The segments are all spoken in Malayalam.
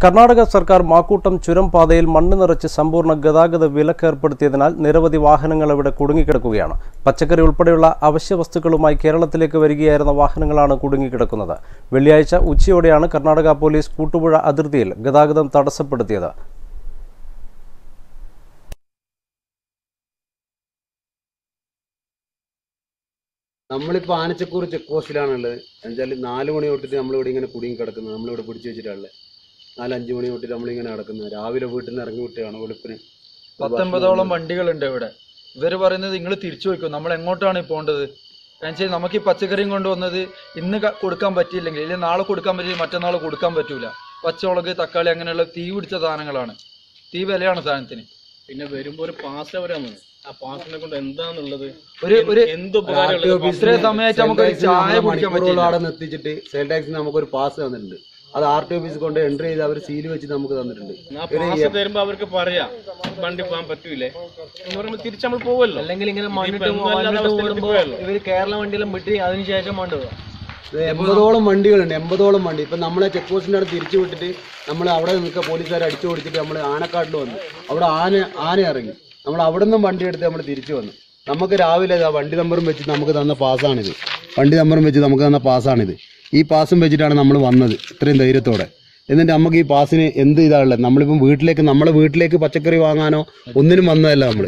കർണാടക സർക്കാർ മാക്കൂട്ടം ചുരം പാതയിൽ മണ്ണ് നിറച്ച് സമ്പൂർണ്ണ ഗതാഗത വിലക്ക് ഏർപ്പെടുത്തിയതിനാൽ നിരവധി വാഹനങ്ങൾ ഇവിടെ കുടുങ്ങിക്കിടക്കുകയാണ് പച്ചക്കറി ഉൾപ്പെടെയുള്ള അവശ്യ വസ്തുക്കളുമായി കേരളത്തിലേക്ക് വരികയായിരുന്ന വാഹനങ്ങളാണ് കുടുങ്ങിക്കിടക്കുന്നത് വെള്ളിയാഴ്ച ഉച്ചയോടെയാണ് കർണാടക പോലീസ് കൂട്ടുപുഴ അതിർത്തിയിൽ ഗതാഗതം തടസ്സപ്പെടുത്തിയത് നമ്മളിപ്പോ ആനച്ചക്കൂർ ചെക്ക് പോസ്റ്റിലാണുള്ളത് എന്നുവെച്ചാൽ നാല് മണി തൊട്ടിട്ട് നമ്മളിവിടെ ഇങ്ങനെ കുടുങ്ങി കിടക്കുന്നത് നമ്മളിവിടെ പിടിച്ചു വെച്ചിട്ടാണുള്ളത് നാല് അഞ്ച് മണി തൊട്ടിട്ട് നമ്മളിങ്ങനെ കിടക്കുന്നത് രാവിലെ വീട്ടിൽ നിന്ന് ഇറങ്ങി വിട്ടുകയാണ് വെളുപ്പിന് പത്തൊമ്പതോളം വണ്ടികളുണ്ട് ഇവിടെ ഇവര് പറയുന്നത് നിങ്ങൾ തിരിച്ചു വയ്ക്കും നമ്മൾ എങ്ങോട്ടാണ് ഈ പോകേണ്ടത് കാരണം വെച്ചാൽ നമുക്ക് ഈ പച്ചക്കറിയും കൊണ്ടുവന്നത് ഇന്ന് ക- കൊടുക്കാൻ പറ്റിയില്ലെങ്കിൽ ഇല്ലെങ്കിൽ നാളെ കൊടുക്കാൻ പറ്റില്ല മറ്റന്നാൾ കൊടുക്കാൻ പറ്റൂല പച്ചമുളക് തക്കാളി അങ്ങനെയുള്ള തീ പിടിച്ച സാധനങ്ങളാണ് തീ വിലയാണ് സാധനത്തിന് പിന്നെ വരുമ്പോ ഒരു പാസ് അവരാണ് ആ പാസിനെ കൊണ്ട് എന്താന്നുള്ളത് ഒരു ഒരു എന്ത് ഉപകാരമുള്ളത് RTO ഓഫീസിൽ ഇത്രയും സമയമായിട്ട് നമുക്ക് ഒരു സെയിൽ ടാക്സിന് ചായ നമ്മളെ കുടിക്കാൻ മണിക്കൂറുകൾ പറ്റില്ല അവിടെ നിർത്തിച്ചിട്ട് സെയിൽ ടാക്സിന് നമുക്കൊരു പാസ് തന്നിട്ടുണ്ട് അത് ആർ ടി ഓഫീസിൽ കൊണ്ട് എൻട്രി ചെയ്ത് അവർ സീൽ വെച്ച് നമുക്ക് തന്നിട്ടുണ്ട് ആ പാസ് തരുമ്പോ അവർക്ക് പറയാം വണ്ടി പോകാൻ പറ്റൂലേ എന്ന് പറയുമ്പോ തിരിച്ച് നമ്മൾ പോവല്ലോ അല്ലെങ്കിൽ ഇങ്ങനെ ഇതിപ്പോ മണ്ണിട്ട് എന്നും അല്ലാത്ത മണ്ണിട്ട് അവസ്ഥയിൽ ഓടുമ്പോ പോയല്ലോ. ഇവര് കേരള വണ്ടിയെല്ലാം വിട്ട് അതിനുശേഷം കൊണ്ടുപോകാം ഇത് എൺപതോളം വണ്ടികളുണ്ട് എൺപതോളം വണ്ടി ഇപ്പൊ നമ്മളെ ചെക്ക് പോസ്റ്റിന്റെ അവിടെ തിരിച്ചു വിട്ടിട്ട് നമ്മൾ അവിടെ നിൽക്കുക പോലീസുകാർ അടിച്ചു ഓടിച്ചിട്ട് നമ്മൾ ആനക്കാട്ടിൽ വന്നു അവിടെ ആന ആന ഇറങ്ങി നമ്മൾ അവിടെ നിന്നും വണ്ടി എടുത്ത് നമ്മൾ തിരിച്ചു വന്നു നമുക്ക് രാവിലെ ഇതാ വണ്ടി നമ്പറും വെച്ച് നമുക്ക് തന്ന പാസ്സാണിത് വണ്ടി നമ്പറും വെച്ച് നമുക്ക് തന്ന പാസ്സാണിത് ഈ പാസും വെച്ചിട്ടാണ് നമ്മൾ വന്നത് ഇത്രയും ധൈര്യത്തോടെ എന്നിട്ട് നമുക്ക് ഈ പാസിന് എന്ത് ഇതാണുള്ളത് നമ്മളിപ്പം വീട്ടിലേക്ക് നമ്മളെ വീട്ടിലേക്ക് പച്ചക്കറി വാങ്ങാനോ ഒന്നിനും വന്നതല്ല നമ്മൾ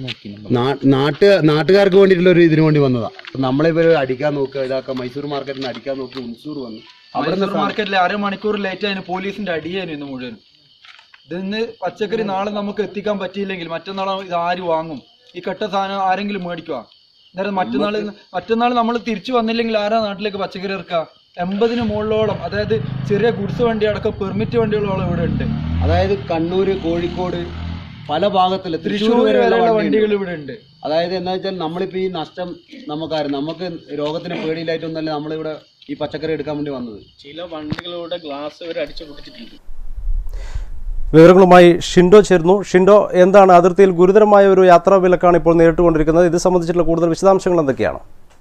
നാട്ട് നാട്ടുകാർക്ക് വേണ്ടിയിട്ടുള്ള ഒരു ഇതിനു വേണ്ടി വന്നതാ അപ്പൊ നമ്മളിവർ അടിക്കാൻ നോക്കുക ഇതാക്കുക മൈസൂർ മാർക്കറ്റിൽ നിന്ന് അടിക്കാൻ നോക്കി ഉൻസൂർ വന്നു അവിടെ മൈസൂർ മാർക്കറ്റിൽ അരമണിക്കൂർ ലേറ്റ് ആയതിന് പോലീസിന്റെ അടിയായിരുന്നു ഇന്ന് മുഴുവൻ ഇതിന്ന് പച്ചക്കറി നാളെ നമുക്ക് എത്തിക്കാൻ പറ്റിയില്ലെങ്കിൽ മറ്റന്നാൾ ഇത് ആര് വാങ്ങും ഈ കെട്ട സാധനം ആരെങ്കിലും മേടിക്കുക നേരെ മറ്റന്നാൾ മറ്റന്നാൾ നമ്മൾ തിരിച്ചു വന്നില്ലെങ്കിൽ ആരാ നാട്ടിലേക്ക് പച്ചക്കറി ഇറക്കുക എൺപതിന് മുകളിലോളം അതായത് ചെറിയ ഗുഡ്സ് വണ്ടി അടക്കം പെർമിറ്റ് വണ്ടികളോളം ഇവിടെ ഉണ്ട് അതായത് കണ്ണൂര് കോഴിക്കോട് പല ഭാഗത്തില് തൃശ്ശൂർ വരെയുള്ള വണ്ടികൾ ഇവിടെ ഉണ്ട് അതായത് എന്താ വെച്ചാൽ നമ്മളിപ്പോ ഈ നഷ്ടം നമുക്കായിരുന്നു നമുക്ക് രോഗത്തിന് പേടിയില്ലായിട്ടൊന്നല്ല നമ്മളിവിടെ ഈ പച്ചക്കറി എടുക്കാൻ വേണ്ടി വന്നത് ചില വണ്ടികളുടെ ഗ്ലാസ് അവർ അടിച്ചു പൊട്ടിച്ചിട്ടുണ്ട് വിവരങ്ങളുമായി ഷിൻഡോ ചേരുന്നു ഷിൻഡോ എന്താണ് അതിർത്തിയിൽ ഗുരുതരമായ ഒരു യാത്രാ വിലക്കാണ് ഇപ്പോൾ നേരിട്ടുകൊണ്ടിരിക്കുന്നത് ഇത് സംബന്ധിച്ചിട്ടുള്ള കൂടുതൽ വിശദാംശങ്ങൾ എന്തൊക്കെയാണ്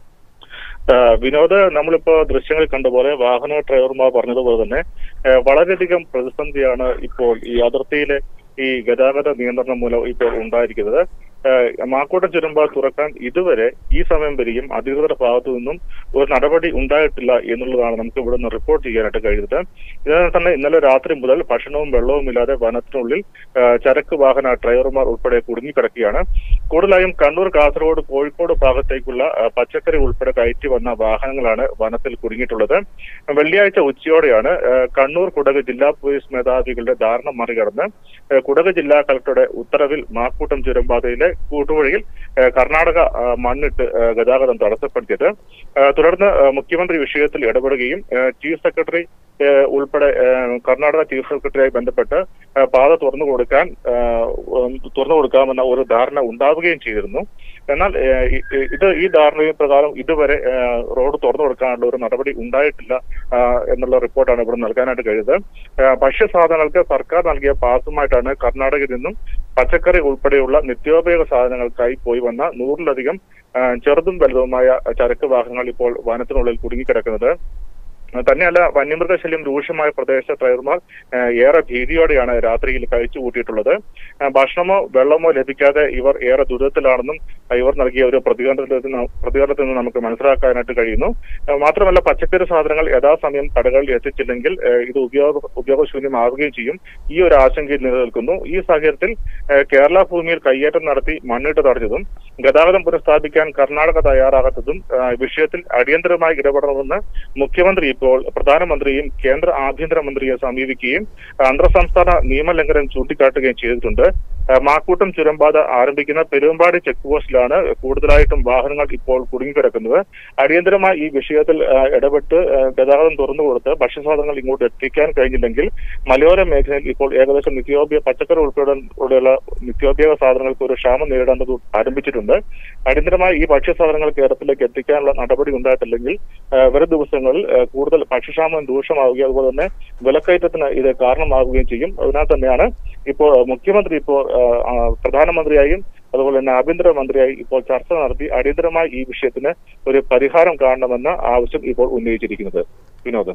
ആ, വിനോദ് നമ്മളിപ്പോ ദൃശ്യങ്ങളിൽ കണ്ടപോലെ വാഹന ഡ്രൈവർമാർ പറഞ്ഞതുപോലെ തന്നെ ആ, വളരെയധികം പ്രതിസന്ധിയാണ് ഇപ്പോൾ ഈ അതിർത്തിയിലെ ഈ ഗതാഗത നിയന്ത്രണം മൂലം ഇപ്പോൾ ഉണ്ടായിരിക്കുന്നത് ആ, മാക്കൂട്ടം ചുരമ്പാൽ തുറക്കാൻ ഇതുവരെ ഈ സമയം വരെയും അധികൃതരുടെ ഭാഗത്തു നിന്നും ഒരു നടപടി ഉണ്ടായിട്ടില്ല എന്നുള്ളതാണ് നമുക്ക് ഇവിടെ നിന്ന് റിപ്പോർട്ട് ചെയ്യാനായിട്ട് കഴിയുന്നത് ഇതിനാൽ തന്നെ ഇന്നലെ രാത്രി മുതൽ ഭക്ഷണവും വെള്ളവും ഇല്ലാതെ വനത്തിനുള്ളിൽ ആ, ചരക്ക് വാഹന ഡ്രൈവർമാർ ഉൾപ്പെടെ കുടുങ്ങിക്കിടക്കുകയാണ് കൂടുതലായും കണ്ണൂർ കാസർഗോഡ് കോഴിക്കോട് ഭാഗത്തേക്കുള്ള ആ, പച്ചക്കറി ഉൾപ്പെടെ കയറ്റി വന്ന വാഹനങ്ങളാണ് വനത്തിൽ കുടുങ്ങിയിട്ടുള്ളത് വെള്ളിയാഴ്ച ഉച്ചയോടെയാണ് ആ, കണ്ണൂർ കുടക് ജില്ലാ പോലീസ് മേധാവികളുടെ ധാരണ മറികടന്ന് ആ, കുടക് ജില്ലാ കളക്ടറുടെ ഉത്തരവിൽ മാക്കൂട്ടം ചുരംപാതയിലെ കൂട്ടുവഴിയിൽ ആ, കർണാടക ആ, മണ്ണിട്ട് ആ, ഗതാഗതം തടസ്സപ്പെടുത്തിയത് ആ, തുടർന്ന് ആ, മുഖ്യമന്ത്രി വിഷയത്തിൽ ഇടപെടുകയും ആ, ചീഫ് സെക്രട്ടറി ആ, ഉൾപ്പെടെ ആ, കർണാടക ചീഫ് സെക്രട്ടറിയായി ബന്ധപ്പെട്ട് ആ, പാത തുറന്നു കൊടുക്കാൻ ആ, ഉം, തുറന്നു കൊടുക്കാമെന്ന ഒരു ധാരണ ഉണ്ടാവുകയും ചെയ്തിരുന്നു എന്നാൽ ആ, ഇ- ഇ- ഇത് ഈ ധാരണ പ്രകാരം ഇതുവരെ ആ, റോഡ് തുറന്നു കൊടുക്കാനുള്ള ഒരു നടപടി ഉണ്ടായിട്ടില്ല ആ, എന്നുള്ള റിപ്പോർട്ടാണ് ഇവിടെ നൽകാനായിട്ട് കഴിയുന്നത് ആ, ഭക്ഷ്യസാധനങ്ങൾക്ക് സർക്കാർ നൽകിയ പാസുമായിട്ടാണ് കർണാടകയിൽ നിന്നും പച്ചക്കറി ഉൾപ്പെടെയുള്ള നിത്യോപയോഗ സാധനങ്ങൾക്കായി പോയി വന്ന നൂറിലധികം ആ, ചെറുതും വലുതുമായ ചരക്ക് വാഹനങ്ങൾ ഇപ്പോൾ വനത്തിനുള്ളിൽ കുടുങ്ങിക്കിടക്കുന്നത് തന്നെയല്ല വന്യമൃഗശല്യം രൂക്ഷമായ പ്രദേശ ഡ്രൈവർമാർ ആ, ഏറെ ഭീതിയോടെയാണ് രാത്രിയിൽ കഴിച്ചു കൂട്ടിയിട്ടുള്ളത് ആ, ഭക്ഷണമോ വെള്ളമോ ലഭിക്കാതെ ഇവർ ഏറെ ദുരിതത്തിലാണെന്നും ആ, ഇവർ നൽകിയ ഒരു പ്രതികരണത്തിൽ നിന്ന് പ്രതികരണത്തിൽ നിന്ന് നമുക്ക് മനസ്സിലാക്കാനായിട്ട് കഴിയുന്നു ആ, മാത്രമല്ല പച്ചക്കറി സാധനങ്ങൾ യഥാസമയം കടകളിൽ എത്തിച്ചില്ലെങ്കിൽ ആ, ഇത് ഉപയോഗ ഉപയോഗശൂന്യമാവുകയും ചെയ്യും ഈ ഒരു ആശങ്കയിൽ നിലനിൽക്കുന്നു ഈ സാഹചര്യത്തിൽ ആ, കേരള ഭൂമിയിൽ കയ്യേറ്റം നടത്തി മണ്ണിട്ട് തടഞ്ഞതും ഗതാഗതം പുനഃസ്ഥാപിക്കാൻ കർണാടക തയ്യാറാകാത്തതും ആ, വിഷയത്തിൽ അടിയന്തരമായി ഇടപെടണമെന്ന് മുഖ്യമന്ത്രി ഇപ്പോൾ പ്രധാനമന്ത്രിയും കേന്ദ്ര ആഭ്യന്തരമന്ത്രിയെ സമീപിക്കുകയും അന്തർ സംസ്ഥാന നിയമലംഘനം ചൂണ്ടിക്കാട്ടുകയും ചെയ്തിട്ടുണ്ട് ആ, മാക്കൂട്ടം ചുരംപാത ആരംഭിക്കുന്ന പെരുമ്പാടി ചെക്ക് പോസ്റ്റിലാണ് കൂടുതലായിട്ടും വാഹനങ്ങൾ ഇപ്പോൾ കുടുങ്ങിക്കിടക്കുന്നത് അടിയന്തരമായി ഈ വിഷയത്തിൽ ആ, ഇടപെട്ട് ആ, ഗതാഗതം തുറന്നു കൊടുത്ത് ഭക്ഷ്യസാധനങ്ങൾ ഇങ്ങോട്ട് എത്തിക്കാൻ കഴിഞ്ഞില്ലെങ്കിൽ മലയോര മേഖലയിൽ ഇപ്പോൾ ഏകദേശം നിത്യോപയോഗ പച്ചക്കറി ഉൾപ്പെടെ ഉള്ള നിത്യോപയോഗ സാധനങ്ങൾക്ക് ഒരു ക്ഷാമം നേരിടേണ്ടത് ആരംഭിച്ചിട്ടുണ്ട് അടിയന്തരമായി ഈ ഭക്ഷ്യസാധനങ്ങൾ കേരളത്തിലേക്ക് എത്തിക്കാനുള്ള നടപടി ഉണ്ടായിട്ടില്ലെങ്കിൽ ആ, വരും ദിവസങ്ങളിൽ ആ, കൂടുതൽ ഭക്ഷ്യക്ഷാമം രൂക്ഷമാവുകയും അതുപോലെ തന്നെ വിലക്കയറ്റത്തിന് ഇത് കാരണമാവുകയും ചെയ്യും അതിനാൽ തന്നെയാണ് ഇപ്പോൾ മുഖ്യമന്ത്രി ഇപ്പോൾ ആ, ആ, പ്രധാനമന്ത്രിയായും അതുപോലെ തന്നെ ആഭ്യന്തരമന്ത്രിയായി ഇപ്പോൾ ചർച്ച നടത്തി അടിയന്തരമായി ഈ വിഷയത്തിന് ഒരു പരിഹാരം കാണണമെന്ന ആവശ്യം ഇപ്പോൾ ഉന്നയിച്ചിരിക്കുന്നത് വിനോദ്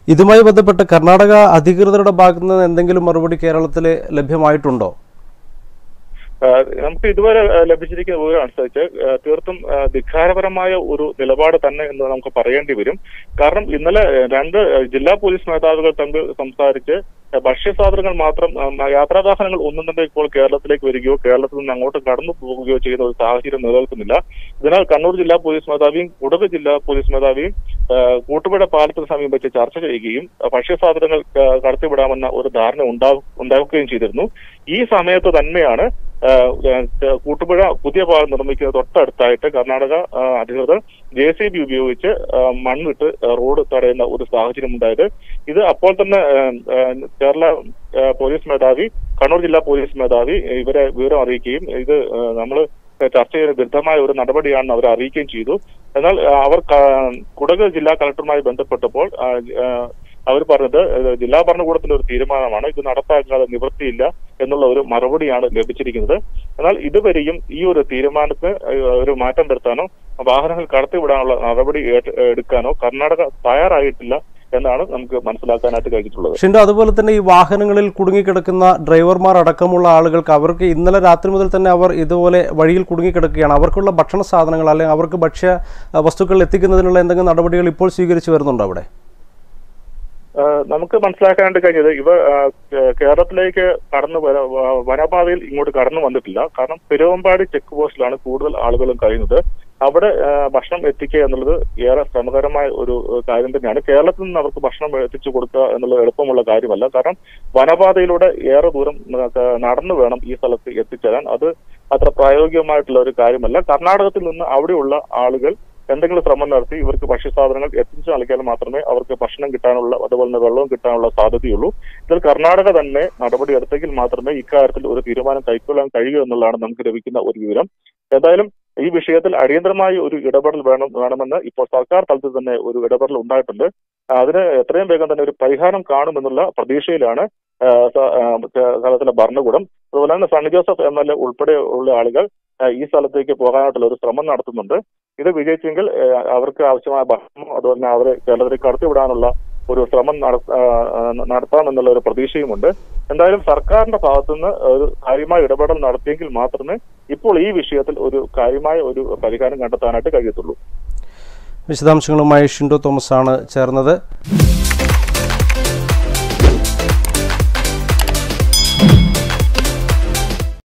ഇതുമായി ബന്ധപ്പെട്ട് കർണാടക അധികൃതരുടെ ഭാഗത്തു നിന്ന് എന്തെങ്കിലും മറുപടി കേരളത്തിൽ ലഭ്യമായിട്ടുണ്ടോ ആഹ് നമുക്ക് ഇതുവരെ ആഹ് ലഭിച്ചിരിക്കുന്ന വിവരം അനുസരിച്ച് ആഹ് തീർത്തും ആഹ് ധിക്കാരപരമായ ഒരു നിലപാട് തന്നെ എന്ന് നമുക്ക് പറയേണ്ടി വരും കാരണം ഇന്നലെ ആഹ് രണ്ട് ആഹ് ജില്ലാ പോലീസ് മേധാവികൾ തമ്മിൽ സംസാരിച്ച് ആഹ് ഭക്ഷ്യസാധനങ്ങൾ മാത്രം ആഹ് യാത്രാവാഹനങ്ങൾ ഒന്നും തന്നെ ഇപ്പോൾ കേരളത്തിലേക്ക് വരികയോ കേരളത്തിൽ നിന്ന് അങ്ങോട്ട് കടന്നു പോകുകയോ ചെയ്യുന്ന ഒരു സാഹചര്യം നിലനിൽക്കുന്നില്ല ഇതിനാൽ കണ്ണൂർ ജില്ലാ പോലീസ് മേധാവിയും കുടക് ജില്ലാ പോലീസ് മേധാവിയും ആഹ് കൂട്ടുപുഴ പാലത്തിന് സമീപം വെച്ച് ചർച്ച ചെയ്യുകയും ആഹ് ഭക്ഷ്യസാധനങ്ങൾ ആഹ് കടത്തിവിടാമെന്ന ഒരു ധാരണ ഉണ്ടാ- ഉണ്ടാക്കുകയും ചെയ്തിരുന്നു ഈ സമയത്ത് തന്നെയാണ് ആഹ് ആഹ് കൂട്ടുപുഴ പുതിയ പാലം നിർമ്മിക്കുന്ന തൊട്ടടുത്തായിട്ട് കർണാടക ആഹ് അധികൃതർ ജെ സി ബി ഉപയോഗിച്ച് ആഹ് മണ്ണിട്ട് ആഹ് റോഡ് തടയുന്ന ഒരു സാഹചര്യം ഉണ്ടായത് ഇത് അപ്പോൾ തന്നെ ആഹ് ആഹ് കേരള ആഹ് പോലീസ് മേധാവി കണ്ണൂർ ജില്ലാ പോലീസ് മേധാവി ഇവരെ വിവരം അറിയിക്കുകയും ഇത് നമ്മൾ ചർച്ച ചെയ്ത വിരുദ്ധമായ ഒരു നടപടിയാണെന്ന് അവർ അറിയിക്കുകയും ചെയ്തു എന്നാൽ ആഹ് അവർ ക- കുടക് ജില്ലാ കളക്ടറുമായി ബന്ധപ്പെട്ടപ്പോൾ ആഹ് ആഹ് അവർ പറഞ്ഞത് ഏഹ് ജില്ലാ ഭരണകൂടത്തിന്റെ ഒരു തീരുമാനമാണ് ഇത് നടപ്പാക്കാതെ നിവൃത്തിയില്ല എന്നുള്ള ഒരു മറുപടിയാണ് ലഭിച്ചിരിക്കുന്നത് എന്നാൽ ഇതുവരെയും ഈ ഒരു തീരുമാനത്തിന് ഏഹ് ഒരു മാറ്റം വരുത്താനോ വാഹനങ്ങൾ കടത്തിവിടാനുള്ള നടപടി ഏറ്റ് എടുക്കാനോ കർണാടക തയ്യാറായിട്ടില്ല എന്നാണ് നമുക്ക് മനസ്സിലാക്കാനായിട്ട് കഴിഞ്ഞിട്ടുള്ളത് ഷിൻഡോ അതുപോലെ തന്നെ ഈ വാഹനങ്ങളിൽ കുടുങ്ങിക്കിടക്കുന്ന ഡ്രൈവർമാർ അടക്കമുള്ള ആളുകൾക്ക് അവർക്ക് ഇന്നലെ രാത്രി മുതൽ തന്നെ അവർ ഇതുപോലെ വഴിയിൽ കുടുങ്ങിക്കിടക്കുകയാണ് അവർക്കുള്ള ഭക്ഷണ സാധനങ്ങൾ അല്ലെങ്കിൽ അവർക്ക് ഭക്ഷ്യ അഹ്, വസ്തുക്കൾ എത്തിക്കുന്നതിനുള്ള എന്തെങ്കിലും നടപടികൾ ഇപ്പോൾ സ്വീകരിച്ചു വരുന്നുണ്ടോ അവിടെ ആഹ് നമുക്ക് മനസ്സിലാക്കാനായിട്ട് കഴിഞ്ഞത് ഇവ ആഹ് കേ- കേരളത്തിലേക്ക് കടന്നു വര- വ- വനപാതയിൽ ഇങ്ങോട്ട് കടന്നു വന്നിട്ടില്ല കാരണം പെരുവമ്പാടി ചെക്ക് പോസ്റ്റിലാണ് കൂടുതൽ ആളുകളും കഴിയുന്നത് അവിടെ ആഹ് ഭക്ഷണം എത്തിക്കുക എന്നുള്ളത് ഏറെ ശ്രമകരമായ ഒരു ഏഹ് കാര്യം തന്നെയാണ് കേരളത്തിൽ നിന്ന് അവർക്ക് ഭക്ഷണം എത്തിച്ചു കൊടുക്കുക എന്നുള്ളത് എളുപ്പമുള്ള കാര്യമല്ല കാരണം വനപാതയിലൂടെ ഏറെ ദൂരം നമുക്ക് നടന്നു വേണം ഈ സ്ഥലത്ത് എത്തിച്ചേരാൻ അത് അത്ര പ്രായോഗികമായിട്ടുള്ള ഒരു കാര്യമല്ല കർണാടകത്തിൽ നിന്ന് അവിടെയുള്ള ആളുകൾ എന്തെങ്കിലും ശ്രമം നടത്തി ഇവർക്ക് ഭക്ഷ്യസാധനങ്ങൾ എത്തിച്ചു നൽകിയാൽ മാത്രമേ അവർക്ക് ഭക്ഷണം കിട്ടാനുള്ള അതുപോലെ തന്നെ വെള്ളവും കിട്ടാനുള്ള സാധ്യതയുള്ളൂ ഇതിൽ കർണാടക തന്നെ നടപടി എടുത്തെങ്കിൽ മാത്രമേ ഇക്കാര്യത്തിൽ ഒരു തീരുമാനം കൈക്കൊള്ളാൻ കഴിയൂ എന്നുള്ളതാണ് നമുക്ക് ലഭിക്കുന്ന ഒരു വിവരം എന്തായാലും ഈ വിഷയത്തിൽ അടിയന്തരമായി ഒരു ഇടപെടൽ വേണം വേണമെന്ന് ഇപ്പോൾ സർക്കാർ തലത്തിൽ തന്നെ ഒരു ഇടപെടൽ ഉണ്ടായിട്ടുണ്ട് അതിന് എത്രയും വേഗം തന്നെ ഒരു പരിഹാരം കാണുമെന്നുള്ള പ്രതീക്ഷയിലാണ് ആ, സ- ആ, കേരളത്തിലെ ഭരണകൂടം അതുപോലെ തന്നെ Sunny Joseph M L A ഉൾപ്പെടെ ഉള്ള ആളുകൾ ആ, ഈ സ്ഥലത്തേക്ക് പോകാനായിട്ടുള്ള ഒരു ശ്രമം നടത്തുന്നുണ്ട് ഇത് വിജയിച്ചെങ്കിൽ ആ, അവർക്ക് ആവശ്യമായ ഭക്ഷണം അതുപോലെ തന്നെ അവരെ കേരളത്തിലേക്ക് കടത്തിവിടാനുള്ള ഒരു ശ്രമം നട- ആ, ആ, നടത്താമെന്നുള്ള ഒരു പ്രതീക്ഷയുമുണ്ട് എന്തായാലും സർക്കാരിന്റെ ഭാഗത്തുനിന്ന് ഒരു കാര്യമായ ഇടപെടൽ നടത്തിയെങ്കിൽ മാത്രമേ ഇപ്പോൾ ഈ വിഷയത്തിൽ ഒരു കാര്യമായ ഒരു പരിഹാരം കണ്ടെത്താനായിട്ട് കഴിയത്തുള്ളൂ വിശദാംശങ്ങളുമായി ഷിൻഡോ തോമസ് ആണ് ചേർന്നത്